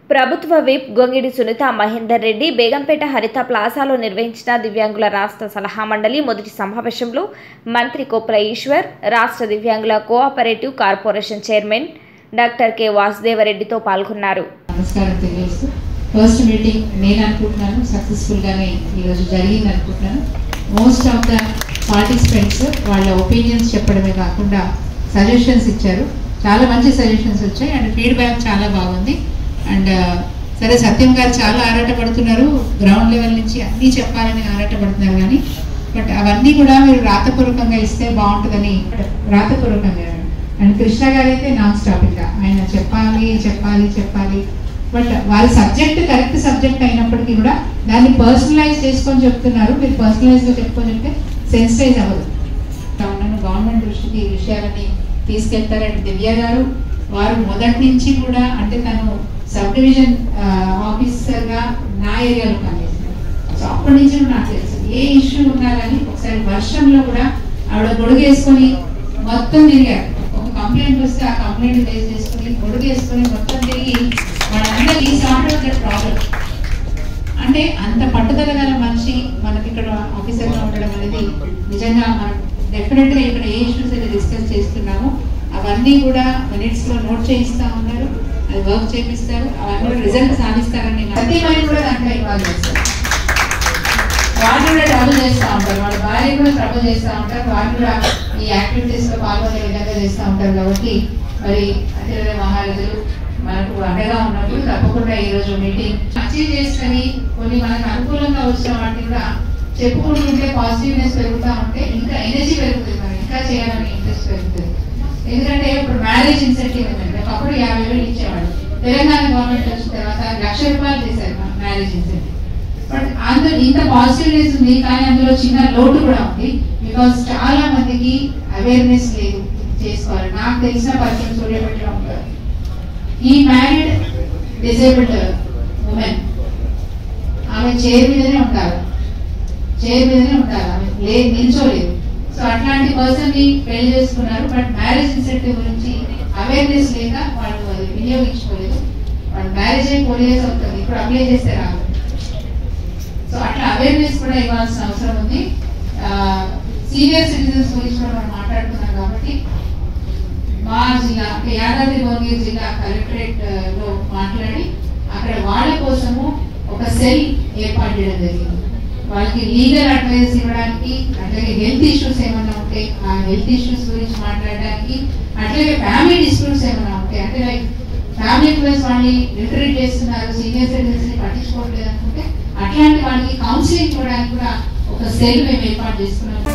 ప్రభుత్వ విప్ గొంగిడి సునీత మహేందర్ రెడ్డి బేగంపేట హరిత ప్లాజాలో నిర్వహించిన దివ్యాంగుల రాష్ట్ర సలహా మండలి మొదటి సమావేశంలో మంత్రి కొప్పుల ఈశ్వర్ రాష్ట్ర దివ్యాంగుల cooperative corporation chairman doctor K వాసుదేవరెడ్డితో పాల్గొన్నారు నమస్కారం తెలియజేస్తూ ఫస్ట్ మీటింగ్ నేను అనుకుంటున్నాను సక్సెస్ఫుల్గానే ఈరోజు జరిగింది అనుకుంటున్నాను మోస్ట్ ఆఫ్ ద పార్టిసిపెంట్స్ వాళ్ళ ఒపీనియన్స్ చెప్పడమే కాకుండా సజెషన్స్ ఇచ్చారు చాలా మంచి సజెషన్స్ వచ్చాయి అండ్ ఫీడ్బ్యాక్ చాలా బాగుంది అండ్ సరే సత్యం గారు చాలా ఆరాటపడుతున్నారు గ్రౌండ్ లెవెల్ నుంచి అన్నీ చెప్పాలని ఆరాటపడుతున్నారు కానీ బట్ అవన్నీ కూడా మీరు రాతపూర్వకంగా ఇస్తే బాగుంటుందని రాతపూర్వకంగా అండ్ కృష్ణ గారు అయితే నాన్ స్టాపింగ్గా ఆయన చెప్పాలి చెప్పాలి చెప్పాలి బట్ వారి సబ్జెక్ట్ కరెక్ట్ సబ్జెక్ట్ అయినప్పటికీ కూడా దాన్ని పర్సనలైజ్ చేసుకొని చెప్తున్నారు మీరు పర్సనలైజ్గా చెప్పుకొని చెప్తే సెన్సిటైజ్ అవ్వదు ఉన్నాను గవర్నమెంట్ దృష్టికి ఈ విషయాలని తీసుకెళ్తారండి దివ్య గారు వారు మొదటి నుంచి కూడా అంటే తను సబ్ డివిజన్ ఆఫీసర్గా నా ఏరియాలో పనిచేస్తారు సో అప్పటి నుంచి కూడా నాకు తెలుసు ఏ ఇష్యూ ఉన్నా కానీ ఒకసారి వర్షంలో కూడా ఆవిడ గొడుగు వేసుకొని మొత్తం తిరిగారు ఒక కంప్లైంట్ వస్తే ఆ కంప్లైంట్ బేస్ చేసుకొని గొడుగు వేసుకొని మొత్తం తిరిగి వాళ్ళందరికీ సార్ట్ అవుట్ దట్ ప్రాబ్లం అంటే అంత పట్టుదల గల మనిషి మనకి ఇక్కడ ఆఫీసర్గా ఉండడం అనేది నిజంగా మనం డెఫినెట్గా ఇక్కడ ఏ ఇష్యూస్ అయితే డిస్కస్ చేస్తున్నామో అవన్నీ కూడా మినిట్స్ లో నోట్ చేయిస్తా ఉన్నారు అది వర్క్ చేపిస్తారు అవన్నీ కూడా రిజల్ట్ సాధిస్తారని సత్యమైన కూడా దాంట్లో ఇన్వాల్వ్ చేస్తారు వాళ్ళు కూడా ట్రబుల్ చేస్తూ ఉంటారు వాళ్ళ భార్య కూడా ట్రబుల్ చేస్తూ ఉంటారు వాళ్ళు కూడా ఈ యాక్టివిటీస్ లో పాల్గొనే విధంగా చేస్తూ ఉంటారు కాబట్టి మరి అతిరథ మహారాజులు మనకు అండగా ఉన్నప్పుడు తప్పకుండా ఈ రోజు మీటింగ్ అచీవ్ చేసినవి కొన్ని మనకు అనుకూలంగా వచ్చిన వాటిని కూడా చెప్పుకుంటుంటే పాజిటివ్నెస్ పెరుగుతూ ఉంటే ఇంకా ఎనర్జీ పెరుగుతుంది మనం ఇంకా చేయాలని ఇంట్రెస్ట్ పెరుగుతుంది ఎందుకంటే ఇప్పుడు మ్యారేజ్ ఇన్సెంటివ్ ఏంటంటే ఒకప్పుడు యాభై వేలు ఇచ్చేవాడు తెలంగాణ గవర్నమెంట్ వచ్చిన తర్వాత లక్ష రూపాయలు చేశారు మ్యారేజ్ ఇన్సెంటివ్ బట్ అందులో ఇంత పాజిటివ్నెస్ ఉంది కానీ అందులో చిన్న లోటు కూడా ఉంది బికాస్ చాలా మందికి అవేర్నెస్ లేదు చేసుకోవాలి నాకు తెలిసిన పరిచయం సూర్యపేటలో ఉంటారు ఈ మ్యారీడ్ డిజేబుల్డ్ ఉమెన్ ఆమె చైర్ మీదనే ఉంటారు చైర్ మీదనే ఉంటారు ఆమె లే నిల్చోలేదు సో అట్లాంటి పర్సన్ ని పెళ్లి చేసుకున్నారు బట్ మ్యారేజ్ ఇన్సెంటివ్ గురించి అవేర్నెస్ లేక వాళ్ళు అది వినియోగించుకోలేదు వాళ్ళు మ్యారేజ్ అయి ఫోర్ ఇయర్స్ అవుతుంది ఇప్పుడు అప్లై చేస్తే రాదు సో అట్లా అవేర్నెస్ కూడా ఇవ్వాల్సిన అవసరం ఉంది సీనియర్ సిటిజన్స్ గురించి కూడా మనం మాట్లాడుతున్నాం కాబట్టి మా జిల్లా అంటే యాదాద్రి భువనగిరి జిల్లా కలెక్టరేట్ లో మాట్లాడి అక్కడ వాళ్ళ కోసము ఒక సెల్ ఏర్పాటు చేయడం జరిగింది వాళ్ళకి లీగల్ అడ్వైస్ ఇవ్వడానికి అట్లాగే హెల్త్ ఇష్యూస్ ఏమైనా ఉంటే ఆ హెల్త్ ఇష్యూస్ గురించి మాట్లాడడానికి అట్లాగే ఫ్యామిలీ డిస్ప్యూట్స్ ఏమైనా ఉంటే అంటే లైక్ ఫ్యామిలీ ప్లస్ వాళ్ళని రిట్రీట్ చేస్తున్నారు సీనియర్ సిటిజన్స్ ని పట్టించుకోవట్లేదు అనుకుంటే అట్లాంటి వాళ్ళకి కౌన్సిలింగ్ ఇవ్వడానికి కూడా ఒక సెల్ మేము ఏర్పాటు చేస్తున్నాం